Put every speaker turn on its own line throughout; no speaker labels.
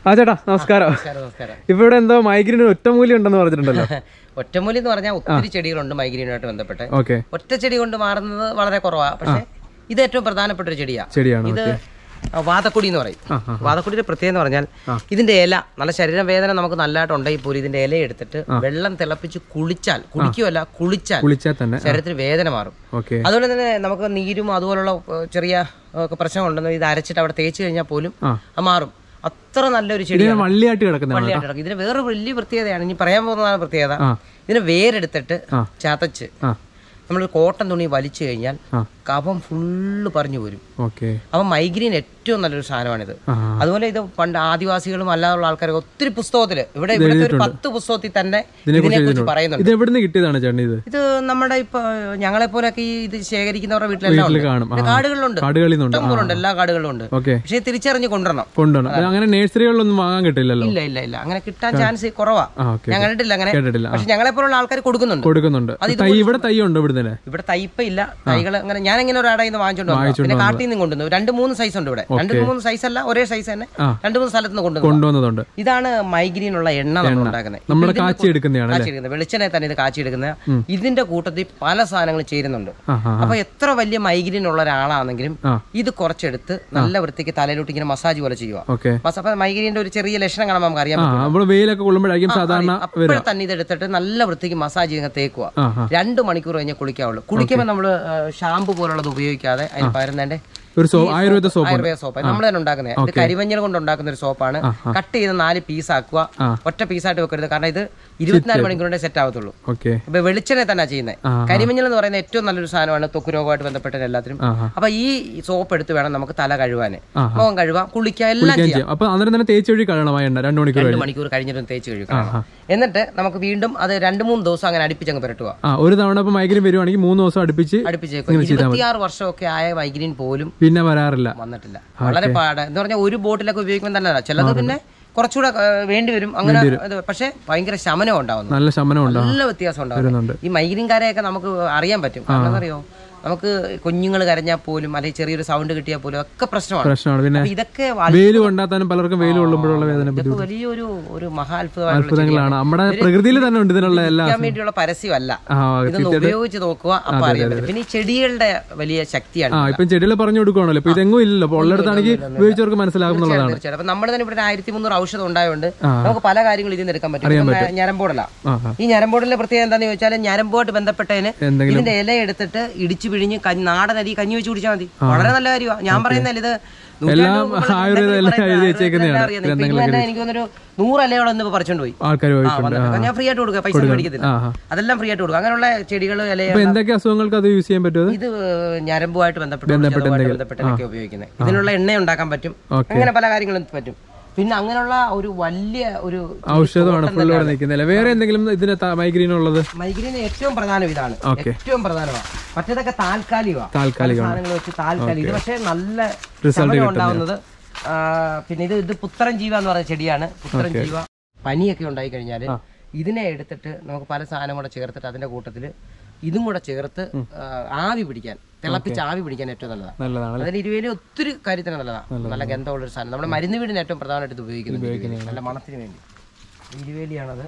ആ ചേട്ടാ നമസ്കാരം
നമസ്കാരം നമസ്കാരം
ഇപ്പൊ ഇവിടെ എന്തോ മൈഗ്രീന് ഒറ്റമൂലി ഉണ്ടെന്ന് പറഞ്ഞിട്ടുണ്ടല്ലോ
ഒറ്റമൂലി എന്ന് പറഞ്ഞാൽ ഒത്തിരി ചെടികളുണ്ട് മൈഗ്രീനുമായിട്ട് ബന്ധപ്പെട്ട്
ഓക്കെ
ഒറ്റ ചെടി കൊണ്ട് മാറുന്നത് വളരെ കുറവാണ് പക്ഷെ ഇത് ഏറ്റവും പ്രധാനപ്പെട്ട ഒരു ചെടിയാണ്
ചെടിയാണ്
ഇത് വാതക്കൊടി എന്ന് പറയും
ആ, ആ.
വാതക്കൊടിയുടെ പ്രത്യേകത എന്ന് പറഞ്ഞാൽ ഇതിന്റെ ഇല നല്ല ശരീരവേദന നമുക്ക് നല്ലതായിട്ട് ഉണ്ടെങ്കിൽ പോലും ഇതിന്റെ ഇല എടുത്തിട്ട് വെള്ളം തിളപ്പിച്ച് കുളിച്ചാൽ കുളിക്കുമല്ല കുളിച്ചാൽ
കുളിച്ചാൽ തന്നെ
ശരീരത്തിന് വേദന മാറും
ഓക്കെ
അതുപോലെ തന്നെ നമുക്ക് നീരും അതുപോലുള്ള ഏഹ്, ചെറിയ ഒക്കെ പ്രശ്നങ്ങളുണ്ടെന്ന് ഇത് അരച്ചിട്ട് അവിടെ തേച്ച് കഴിഞ്ഞാൽ പോലും
ആ.
അത് മാറും അത്ര നല്ലൊരു
ഇതിനെ
ചെടിയാണ്
വള്ളിയായിട്ട് കിടക്കുന്നതാണ്
വള്ളിയായിട്ട് കിടക്കും. ഇതിന് വേറെ വലിയ പ്രത്യേകതയാണ് ഇനി പറയാൻ പോകുന്നതാണ് പ്രത്യേകത
ആ.
ഇതിന് വേരെടുത്തിട്ട്
ആ.
ചതച്ച്
ആ
നമ്മൾ കോട്ടൺ തുണി വലിച്ചു കഴിഞ്ഞാൽ
ആ.
കഫം ഫുള്ള് പറഞ്ഞു പോരും
ഓക്കെ
അപ്പം മൈഗ്രീൻ ഏറ്റവും നല്ലൊരു സാധനമാണിത്
ആ
അതുപോലെ ഇത് പണ്ട് ആദിവാസികളും അല്ലാതുള്ള ആൾക്കാരും ഒത്തിരി പുസ്തകത്തിൽ ഇവിടെ ഇവിടുത്തെ ഒരു പത്ത് പുസ്തകത്തിൽ തന്നെ ഇതിനെക്കുറിച്ച് പറയുന്നുണ്ട്
ഇത് എവിടുന്ന് കിട്ടിയതാണ് ചേട്ടൻ ഇത്
ഇത് നമ്മുടെ ഇപ്പൊ ഞങ്ങളെ പോലൊക്കെ ഈ ഇത് ശേഖരിക്കുന്നവരുടെ വീട്ടിലെല്ലാം
വീട്ടിൽ
ഉണ്ട്
കാണും ആ
പിന്നെ കാടുകളിലുണ്ട്
കാടുകളിൽ നിന്നുണ്ട്
ഇഷ്ടം പോലെ ഉണ്ട് എല്ലാ കാടുകളിലും ഉണ്ട്
ഓക്കെ
പക്ഷേ തിരിച്ചറിഞ്ഞ് കൊണ്ടുവരണം
കൊണ്ടുവരണം അത് അങ്ങനെ നഴ്സറികളിലൊന്നും വാങ്ങാൻ കിട്ടില്ലല്ലോ
ഇല്ല ഇല്ല ഇല്ല അങ്ങനെ കിട്ടാൻ ചാൻസ് കുറവാ
ആ ഓക്കെ
ഞാൻ കണ്ടിട്ടില്ല അങ്ങനെ
കേട്ടിട്ടില്ല ആ,
പക്ഷെ ഞങ്ങളെ പോലുള്ള ആൾക്കാർ കൊടുക്കുന്നുണ്ട്
കൊടുക്കുന്നുണ്ട് തൈ ഇവിടെ തൈ ഉണ്ട് ഇവിടെ തന്നെ
ഇവിടെ തൈപ്പ ഇല്ല തൈകൾ അങ്ങനെ ഞാൻ ഇങ്ങനെ ഒരു അടയിൽ നിന്ന് വാങ്ങിച്ചോണ്ട് വന്നു പിന്നെ കാട്ടിൽ നിന്ന് കൊണ്ടുവന്നു രണ്ട് മൂന്ന് സൈസ് ഉണ്ട് ഇവിടെ രണ്ട് മൂന്ന് സൈസ് അല്ല ഒരേ സൈസ് തന്നെ
ആ.
രണ്ട് മൂന്ന് സ്ഥലത്ത് നിന്ന് കൊണ്ടുവന്നു
കൊണ്ടുവന്നതുണ്ട്
ഇതാണ് മൈഗ്രീൻ ഉള്ള എണ്ണ നമ്മൾ ഉണ്ടാക്കുന്നത്
നമ്മൾ കാച്ചി എടുക്കുന്നതാണ് അല്ലേ
കാച്ചിയെടുക്കുന്നത് വെളിച്ചെണ്ണ തന്നെ ഇത് കാച്ചിയെടുക്കുന്നത് ഇതിന്റെ കൂട്ടത്തിൽ പല സാധനങ്ങളും ചേരുന്നുണ്ട്
ആ ആ
അപ്പൊ എത്ര വലിയ മൈഗ്രീൻ ഉള്ള ഒരാളാണെങ്കിലും
ആ.
ഇത് കുറച്ചെടുത്ത് നല്ല വൃത്തിക്ക് തലയിലോട്ട് ഇങ്ങനെ മസാജ് പോലെ ചെയ്യുക
ഓക്കെ
മസ- അപ്പൊ മൈഗ്രീന്റെ ഒരു ചെറിയ ലക്ഷണം കാണാൻ നമുക്ക് അറിയാൻ
ആ
പറ്റും
നമ്മള് വെയിലൊക്കെ കൊള്ളുമ്പോഴായിരിക്കും സാധാരണ
അപ്പോഴെ തന്നെ ഇത് എടുത്തിട്ട് നല്ല വൃത്തിക്ക് മസാജ് ചെയ്യുന്ന തേക്കുക
ആ ആ
രണ്ട് മണിക്കൂർ കഴിഞ്ഞ് കുളിക്കാവുള്ളൂ കുളിക്കുമ്പോൾ നമ്മൾ ഷാമ്പു പോലുള്ളത് ഉപയോഗിക്കാതെ അതിന് പകരം തന്നെ
ഒരു so ayurveda soap
ayurveda soap നമ്മൾ തന്നെ ഉണ്ടാക്കുന്നത് ഇത് കരിമഞ്ഞൾ കൊണ്ട് ഉണ്ടാക്കുന്ന ഒരു സോപ്പാണ് കട്ട് ചെയ്ത് നാല് പീസ് ആക്കുക
ആ.
ഒറ്റ പീസായിട്ട് വെക്കരുത് കാരണം ഇത് ഇരുപത്തിനാല് മണിക്കൂറിന്റെ സെറ്റ് ആവത്തുള്ളൂ
ഓക്കെ
ഇപ്പൊ വെളിച്ചെണ്ണ തന്നെ ചെയ്യുന്നത്
ആ,
കരിമഞ്ഞൾ എന്ന് പറയുന്ന ഏറ്റവും നല്ലൊരു സാധനമാണ് ത്വക്ക് രോഗമായിട്ട് ബന്ധപ്പെട്ട എല്ലാത്തിനും
ആ ആ
അപ്പൊ ഈ സോപ്പ് എടുത്ത് വേണം നമുക്ക് തല കഴുകാന്
ആ.
മുഖം കഴുകാം കുളിക്കാം എല്ലാം
കുളിക്കാൻ
ചെയ്യാം
ചെയ്യാം അപ്പൊ അന്നേരം തന്നെ തേച്ച് വഴി കഴണം ആ എണ്ണ രണ്ടു മണിക്കൂർ
രണ്ട്
കഴിഞ്ഞ്
മണിക്കൂർ കഴിഞ്ഞിട്ട് തേച്ച് കഴുകണം എന്നിട്ട് നമുക്ക് വീണ്ടും അത് രണ്ട് മൂന്ന് ദിവസം അങ്ങനെ അടുപ്പിച്ചങ്ങ് പുരട്ടുക
ആ ഒരു തവണ ഇപ്പൊ മൈഗ്രീൻ വരുവാണെങ്കിൽ മൂന്ന് ദിവസം അടുപ്പിച്ച്
അടുപ്പിച്ചേക്കുക ഇരുപത്തിയാറ് വർഷമൊക്കെ ആയ മൈഗ്രീൻ പോലും
പിന്നെ വരാറില്ല
വന്നിട്ടില്ല വളരെ പാട് എന്ന് പറഞ്ഞാൽ ഒരു ബോട്ടിലൊക്കെ ഉപയോഗിക്കുമ്പോൾ നല്ലതാണ് ചിലത് പിന്നെ കുറച്ചുകൂടെ വേണ്ടി വരും അങ്ങനെ ഇത് പക്ഷേ ഭയങ്കര ശമനം ഉണ്ടാവുന്നു
നല്ല ശമനം ഉണ്ടാവും
നല്ല വ്യത്യാസം ഉണ്ടാവും
വരുന്നുണ്ട്
ഈ മൈഗ്രീൻകാരെയൊക്കെ നമുക്ക് അറിയാൻ പറ്റും കാരണം എന്താ അറിയോ നമുക്ക് കുഞ്ഞുങ്ങൾ കരഞ്ഞാൽ പോലും അല്ലെങ്കിൽ ചെറിയൊരു സൗണ്ട് കിട്ടിയാൽ പോലും ഒക്കെ പ്രശ്നമാണ്
പ്രശ്നമാണ് പിന്നെ
അപ്പൊ ഇതൊക്കെ
വെയിൽ കൊണ്ടാത്താനും പലർക്കും വെയിൽ കൊള്ളുമ്പോഴുള്ള വേദന
ഇതൊക്കെ വലിയൊരു ഒരു മഹാ അത്ഭുതമായിട്ടുള്ള
അത്ഭുതങ്ങളാണ് നമ്മുടെ പ്രകൃതിയിൽ തന്നെ ഉണ്ട് ഇതിനുള്ള എല്ലാ
ചെയ്യാൻ വേണ്ടിയുള്ള പരസ്യമല്ല
ആ
ഇതൊന്ന് ഉപയോഗിച്ച് നോക്കുക അപ്പൊ അറിയാൻ പറ്റും പിന്നെ ഈ ചെടികളുടെ വലിയ ശക്തിയാണ്
ആ ഇപ്പം ചെടികൾ പറഞ്ഞു കൊടുക്കുവാണല്ലോ ഇപ്പൊ ഇതെങ്ങും ഇല്ലല്ലോ അപ്പൊ ഉള്ളിടത്താണെങ്കിൽ ഉപയോഗിച്ചവർക്ക് മനസ്സിലാകുന്നുള്ളതാണ്
തീർച്ചയായിട്ടും അപ്പൊ നമ്മുടെ തന്നെ ഇവിടെ ആയിരത്തി മുന്നൂറ് ഔഷധം ഉണ്ടായതുകൊണ്ട്
ആ.
നമുക്ക് പല കാര്യങ്ങളും ഇതിൽ നിന്ന് എടുക്കാൻ പറ്റും ഇപ്പം ഞരമ്പോടല
ആ ആ
ഈ ഞരമ്പോടിലെ പ്രത്യേകത എന്താണെന്ന് ചോദിച്ചാൽ ഞരമ്പോട്ട് ബന്ധപ്പെട്ടതിന്
എന്തെങ്കിലും
ഇതിന്റെ ഇല എടുത്തിട്ട് ഇടിച്ചു പിഴിഞ്ഞ് കഞ്ഞി- നാടൻ അരി കഞ്ഞി വെച്ച് കുടിച്ചാൽ മതി വളരെ നല്ല കാര്യമാണ് ഞാൻ പറയുന്നില്ല ഇത് നൂറ്റാണ്ട്
എല്ലാം
മുമ്പുള്ള
ആയുർവേദ
എന്തെങ്കിലും
എല്ലാം
പറയുന്നത്
എഴുതി വെച്ചേക്കുന്നതാണ്.
ആയുർവേദം അറിയാം. ഇപ്പൊ ഇന്ന് തന്നെ എനിക്ക് തോന്നുന്നു ഒരു നൂറ് ഇലകളൊന്നും ഇപ്പൊ പറിച്ചോണ്ട് പോയി
ആൾക്കാർ
ആ,
പോയിട്ടുണ്ട്
വന്നിട്ട്. ഞാൻ ഫ്രീ ആയിട്ട് കൊടുക്കുക പൈസ ഒന്നും മേടിക്കത്തില്ല
ആ ആ
അതെല്ലാം ഫ്രീ ആയിട്ട് കൊടുക്കുക അങ്ങനെയുള്ള ചെടികൾ ഇല
അപ്പൊ എന്തൊക്കെ അസുഖങ്ങൾക്ക് അത് യൂസ് ചെയ്യാൻ പറ്റുമോ
ഇത് ഞരമ്പുമായിട്ട് ബന്ധപ്പെട്ട് ഔഷധവുമായിട്ട് ബന്ധപ്പെട്ടൊക്കെ ഉപയോഗിക്കുന്നത് ഇതിനുള്ള എണ്ണ ഉണ്ടാക്കാൻ പറ്റും
ഓക്കെ
അങ്ങനെ പല കാര്യങ്ങളും പറ്റും പിന്നെ അങ്ങനെയുള്ള ഒരു വലിയ ഒരു
ഔഷധമാണ് ഫുള്ള് ഇവിടെ നിൽക്കുന്നില്ല വേറെ എന്തെങ്കിലും ഇതിന് മൈഗ്രീൻ ഉള്ളത്
മൈഗ്രീൻ ഏറ്റവും പ്രധാനം ഇതാണ്
ഓക്കെ.
ഏറ്റവും പ്രധാനമാണ് മറ്റേതൊക്കെ താൽക്കാലികമാണ്
താൽക്കാലികമാണ്
സാധനങ്ങൾ വെച്ച് താൽക്കാലികം ഇത് പക്ഷേ നല്ല
Result
ശമനം ഉണ്ടാവുന്നത് ആ, പിന്നെ ഇത് ഇത് പുത്രൻ ജീവ എന്ന് പറയുന്ന ചെടിയാണ് പുത്രൻ ജീവ പനിയൊക്കെ ഉണ്ടായി കഴിഞ്ഞാൽ ഇതിനെ എടുത്തിട്ട് നമുക്ക് പല സാധനം കൂടെ ചേർത്തിട്ട് അതിന്റെ കൂട്ടത്തിൽ ഇതും കൂടെ ചേർത്ത് ആ, ആവി പിടിക്കാൻ തിളപ്പിച്ച് ആവി പിടിക്കാൻ ഏറ്റവും നല്ലതാണ്
നല്ലതാണ്
അതിൽ ഇരുവേലി ഒത്തിരി കാര്യത്തിന് നല്ലതാണ് നല്ല ഗന്ധമുള്ള ഒരു സാധനം നമ്മുടെ മരുന്ന് വീടിന് ഏറ്റവും പ്രധാനമായിട്ട് ഇത് ഉപയോഗിക്കുന്നത് ഇരുവേലി. നല്ല മണത്തിന് വേണ്ടി ഇരുവേലിയാണത്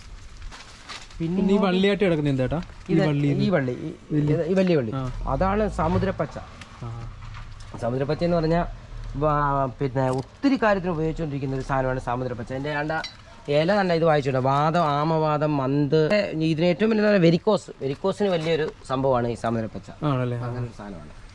പിന്നെ
പിന്നെ ഈ വള്ളിയായിട്ട് കിടക്കുന്ന എന്തേട്ടാ ഈ വള്ളി
ഈ വള്ളി ഈ- ഇത് ഈ വലിയ വള്ളി അതാണ് സമുദ്രപ്പച്ച
ആ.
സമുദ്രപ്പച്ച എന്ന് പറഞ്ഞാൽ പിന്നെ ഒത്തിരി കാര്യത്തിന് ഉപയോഗിച്ചുകൊണ്ടിരിക്കുന്ന ഒരു സാധനമാണ് സമുദ്രപ്പച്ച എൻ്റെ ആണ്ട ഇല തന്നെ ഇത് വായിച്ചിട്ടുണ്ട് വാദം ആമവാദം മന്ത് ഇതിന് ഏറ്റവും വലിയ വെരിക്കോസ് വെരിക്കോസിന് വലിയൊരു സംഭവമാണ് ഈ സമുദ്രപ്പച്ച
ആണല്ലേ
അങ്ങനെ ഒരു സാധനമാണ്